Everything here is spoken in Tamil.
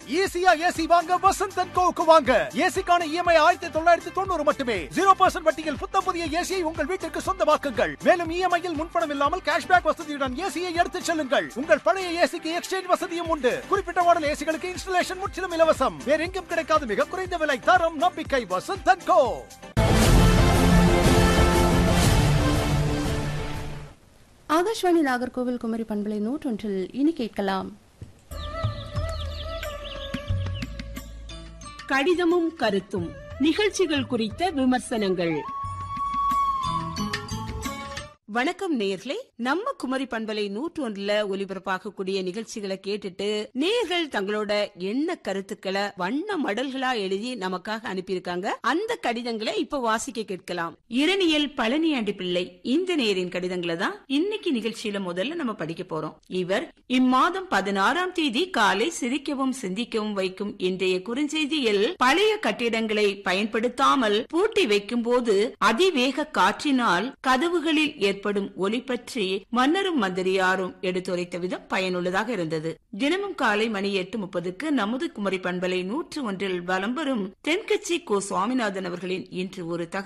ஈஸியா ஏசி வாங்க வசந்த் அண்ட் கோவுக்கு வாங்க ஏசிக்கான இஎம்ஐ ஆயிரத்தி தொள்ளாயிரத்தி தொண்ணூறு மட்டுமே ஜீரோ பர்சன்ட் வட்டியில் புத்த புதிய ஏசியை உங்கள் வீட்டிற்கு சொந்தமாக்குங்கள் மேலும் இஎம்ஐயில் முன்பணம் இல்லாமல் கேஷ்பேக் வசதியுடன் ஏசியை எடுத்துச் செல்லுங்கள் உங்கள் பழைய ஏசிக்கு எக்ஸ்சேஞ்ச் வசதியும் உண்டு குறிப்பிட்ட மாடல் ஏசிகளுக்கு இன்ஸ்டலேஷன் முற்றிலும் இலவசம் வேற எங்கும் கிடைக்காத மிக குறைந்த விலை தரம் நம்பிக்கை வசந்த் அண்ட் கோ ஆகாஷ்வாணி நாகர்கோவில் குமரி பண்பலை நூற்றொன்றில் இனி கேட்கலாம் கடிதமும் கருத்தும் நிகழ்ச்சிகள் குறித்த விமர்சனங்கள் வணக்கம் நேயர்களே நம்ம குமரி பண்பலை நூற்று ஒன்றுல ஒலிபரப்பாகக்கூடிய நிகழ்ச்சிகளை கேட்டுட்டு நேயர்கள் தங்களோட எண்ண கருத்துக்களை வண்ண மடல்களா எழுதி நமக்காக அனுப்பியிருக்காங்க அந்த கடிதங்களை இப்ப வாசிக்க கேட்கலாம் இரணியல் பழனியாண்டி பிள்ளை இந்த நேரின் கடிதங்களை தான் இன்னைக்கு நிகழ்ச்சியில முதல்ல நம்ம படிக்க போறோம் இவர் இம்மாதம் பதினாறாம் தேதி காலை சிரிக்கவும் சிந்திக்கவும் வைக்கும் இன்றைய குறுஞ்செய்தியில் பழைய கட்டிடங்களை பயன்படுத்தாமல் பூட்டி வைக்கும் போது அதிவேக காற்றினால் கதவுகளில் ஏற்படும் ஒலி பற்றி மன்னரும் மந்திரியாரும் எடுத்துரைத்த விதம் பயனுள்ளதாக இருந்தது தினமும் காலை மணி எட்டு முப்பதுக்கு நமது குமரி பண்பலை நூற்று ஒன்றில் வலம் வரும் தென்கட்சி கோ சுவாமிநாதன் அவர்களின் இன்று ஒரு தகவல்